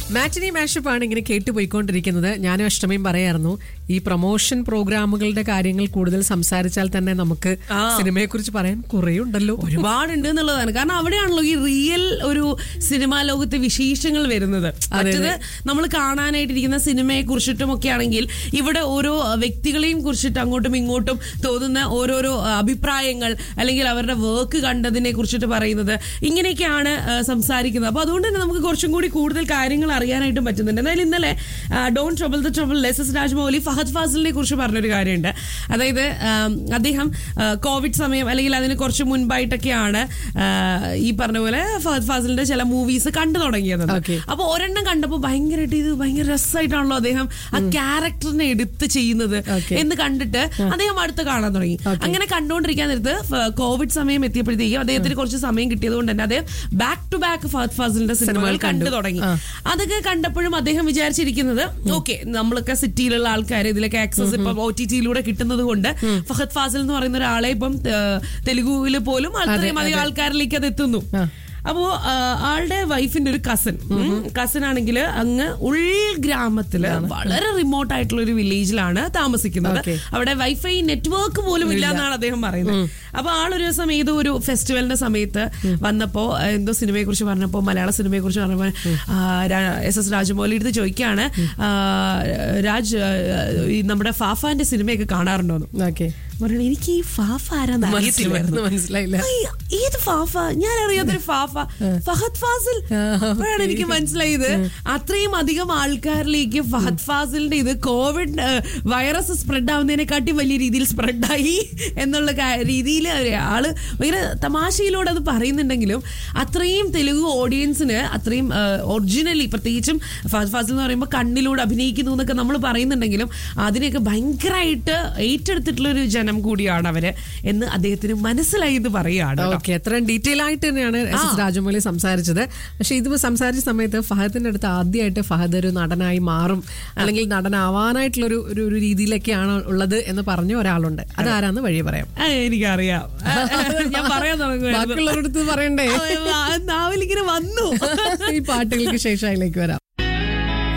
മാറ്റിനി mashup ആണ് ഇങ്ങനെ കേട്ടു പോയിക്കൊണ്ടിരിക്കുന്നത് ഞാനും അഷ്ടമിയും പറയായിരുന്നു ഈ പ്രൊമോഷൻ പ്രോഗ്രാമുകളുടെ കാര്യങ്ങൾ കൂടുതൽ സംസാരിച്ചാൽ തന്നെ നമുക്ക് സിനിമയെ കുറിച്ച് പറയാൻ കുറേ ഉണ്ടല്ലോ ഒരുപാടുണ്ട് എന്നുള്ളതാണ് കാരണം അവിടെയാണല്ലോ ഈ റിയൽ ഒരു സിനിമാ ലോകത്തെ വിശേഷങ്ങൾ വരുന്നത് മറ്റത് നമ്മൾ കാണാനായിട്ടിരിക്കുന്ന സിനിമയെ കുറിച്ചിട്ടും ഒക്കെ ആണെങ്കിൽ ഇവിടെ ഓരോ അഹ്, വ്യക്തികളെയും കുറിച്ചിട്ട് അങ്ങോട്ടും ഇങ്ങോട്ടും തോന്നുന്ന ഓരോരോ അഹ്, അഭിപ്രായങ്ങൾ അല്ലെങ്കിൽ അവരുടെ വർക്ക് കണ്ടതിനെ കുറിച്ചിട്ട് പറയുന്നത് ഇങ്ങനെയൊക്കെയാണ് അഹ്, സംസാരിക്കുന്നത് അപ്പൊ അതുകൊണ്ട് തന്നെ നമുക്ക് കുറച്ചും കൂടി കൂടുതൽ കാര്യങ്ങൾ അറിയാനായിട്ടും പറ്റുന്നുണ്ട് എന്നാലും ഇന്നലെ ഡോൺ ട്രബിൾ ദ ട്രബിൾ ലെസസ് രാജ്മൗലി ഫഹദ് ഫാസിലിനെ കുറിച്ച് പറഞ്ഞൊരു കാര്യമുണ്ട് അതായത് ആം, അദ്ദേഹം ആ, കോവിഡ് സമയം അല്ലെങ്കിൽ അതിന് കുറച്ച് മുൻപായിട്ടൊക്കെയാണ് ആ, ഈ പറഞ്ഞ പോലെ ഫഹദ് ഫാസിലിന്റെ ചില മൂവീസ് കണ്ടു തുടങ്ങിയത് Okay. അപ്പൊ ഒരെണ്ണം കണ്ടപ്പോൾ ഭയങ്കരമായിട്ട് ഇത് ഭയങ്കര രസമായിട്ടാണല്ലോ അദ്ദേഹം ആ ക്യാരക്ടറിനെ എടുത്ത് ചെയ്യുന്നത് Okay. എന്ന് കണ്ടിട്ട് അദ്ദേഹം അടുത്ത് കാണാൻ തുടങ്ങി അങ്ങനെ കണ്ടുകൊണ്ടിരിക്കാൻ നേരത്ത് ഫ- കോവിഡ് സമയം എത്തിയപ്പോഴത്തേക്കും അദ്ദേഹത്തിന് കുറച്ച് സമയം കിട്ടിയത് കൊണ്ട് തന്നെ അദ്ദേഹം ബാക്ക് ടു ബാക്ക് ഫഹദ് ഫാസിലിന്റെ സിനിമകൾ കണ്ടു തുടങ്ങി അതൊക്കെ കണ്ടപ്പോഴും അദ്ദേഹം വിചാരിച്ചിരിക്കുന്നത് ഓക്കെ നമ്മളൊക്കെ സിറ്റിയിലുള്ള ആൾക്കാർ ഇതിലൊക്കെ ആക്സസ് ഇപ്പൊ ഒ ടി ടിയിലൂടെ കിട്ടുന്നത് കൊണ്ട് ഫഹദ് ഫാസിൽ എന്ന് പറയുന്ന ഒരാളെ ഇപ്പം തെലുഗുവിൽ പോലും അത്രയും അധികം ആൾക്കാരിലേക്ക് അത് എത്തുന്നു അപ്പോ ആ, ആളുടെ വൈഫിന്റെ ഒരു കസിൻ കസിൻ ആണെങ്കിൽ അങ്ങ് ഉൾഗ്രാമത്തില് വളരെ റിമോട്ട് ആയിട്ടുള്ള ഒരു വില്ലേജിലാണ് താമസിക്കുന്നത് Okay. അവിടെ വൈഫൈ നെറ്റ്വർക്ക് പോലും ഇല്ല എന്നാണ് അദ്ദേഹം പറയുന്നത് അപ്പൊ ആളൊരു ദിവസം ഏതോ ഒരു ഫെസ്റ്റിവലിന്റെ സമയത്ത് വന്നപ്പോ ആ, എന്തോ സിനിമയെ കുറിച്ച് പറഞ്ഞപ്പോ മലയാള സിനിമയെ കുറിച്ച് പറഞ്ഞപ്പോ എസ് എസ് രാജമൗലി എടുത്ത് ചോദിക്കാണ് ആ, രാജ് ആ, ഈ നമ്മുടെ ഫാഫാന്റെ സിനിമയൊക്കെ കാണാറുണ്ടോന്ന് ഓക്കെ പറയണ എനിക്ക് ഈ ഫാഫ ആരാന്ന് അറിയത്തില്ലായിരുന്നു മനസ്സിലായില്ല അയ്യ, ഏത് ഫാഫ ഞാൻ അറിയാത്തൊരു ഫാഫ ഫഹദ് ഫാസിൽ അപ്പോഴാണ് എനിക്ക് മനസ്സിലായത് അത്രയും അധികം ആൾക്കാരിലേക്ക് ഫഹദ് ഫാസിലിന്റെ ഇത് കോവിഡ് വൈറസ് സ്പ്രെഡ് ആവുന്നതിനെക്കാട്ടി വലിയ രീതിയിൽ സ്പ്രെഡായി എന്നുള്ള രീതിയിൽ ആള് ഭയങ്കര തമാശയിലൂടെ അത് പറയുന്നുണ്ടെങ്കിലും അത്രയും തെലുഗു ഓഡിയൻസിന് അത്രയും ഒറിജിനലി പ്രത്യേകിച്ചും ഫഹദ് ഫാസിൽ എന്ന് പറയുമ്പോൾ കണ്ണിലൂടെ അഭിനയിക്കുന്നു എന്നൊക്കെ നമ്മൾ പറയുന്നുണ്ടെങ്കിലും അതിനെയൊക്കെ ഭയങ്കരമായിട്ട് ഏറ്റെടുത്തിട്ടുള്ള ഒരു ജനം കൂടിയാണ് അവര് എന്ന് അദ്ദേഹത്തിന് മനസ്സിലായി എന്ന് പറയുകയാണ് കേട്ടോ. ഓക്കെ അത്രയും ഡീറ്റെയിൽ ആയിട്ട് തന്നെയാണ് എസ് എസ് രാജമൗലി സംസാരിച്ചത് പക്ഷെ ഇത് സംസാരിച്ച സമയത്ത് ഫഹദിന്റെ അടുത്ത് ആദ്യമായിട്ട് ഫഹദ് ഒരു നടനായി മാറും അല്ലെങ്കിൽ നടനാവാനായിട്ടുള്ള ഒരു ഒരു ഒരു രീതിയിലൊക്കെയാണ് ഉള്ളത് എന്ന് പറഞ്ഞ ഒരാളുണ്ട് അതാരാന്ന് വഴി പറയാം ആ, എനിക്കറിയാം ആ, ഞാൻ പറയാൻ തുടങ്ങുമായിരുന്നു ബാക്കിയുള്ളവരുടെ അടുത്ത് പറയണ്ടേ നാവിലിങ്ങനെ വന്നു ഈ പാട്ടുകൾക്ക് ശേഷം അതിലേക്ക് വരാം